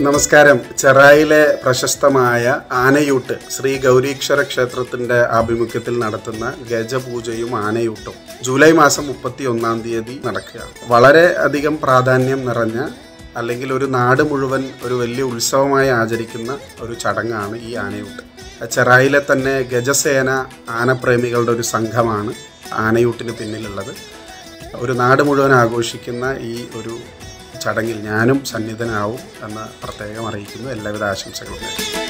നമസ്കാരം ചെറായിലെ പ്രശസ്തമായ ആനയൂട്ട് ശ്രീ ഗൗരീക്ഷര ക്ഷേത്രത്തിന്റെ ആഭിമുഖ്യത്തിൽ നടത്തുന്ന ഗജപൂജയും ആനയൂട്ടും ജൂലൈ മാസം മുപ്പത്തി ഒന്നാം തീയതി നടക്കുകയാണ് വളരെ അധികം പ്രാധാന്യം നിറഞ്ഞ അല്ലെങ്കിൽ ഒരു നാട് മുഴുവൻ ഒരു വലിയ ഉത്സവമായി ആചരിക്കുന്ന ഒരു ചടങ്ങാണ് ഈ ആനയൂട്ട് ചെറായിലെ തന്നെ ഗജസേന ആനപ്രേമികളുടെ ഒരു സംഘമാണ് ആനയൂട്ടിന് പിന്നിലുള്ളത് ഒരു നാട് മുഴുവൻ ആഘോഷിക്കുന്ന ഈ ഒരു ചടങ്ങിൽ ഞാനും സന്നിധനാവും എന്ന് പ്രത്യേകം അറിയിക്കുന്നു എല്ലാവിധ ആശംസകളും നേരുന്നു.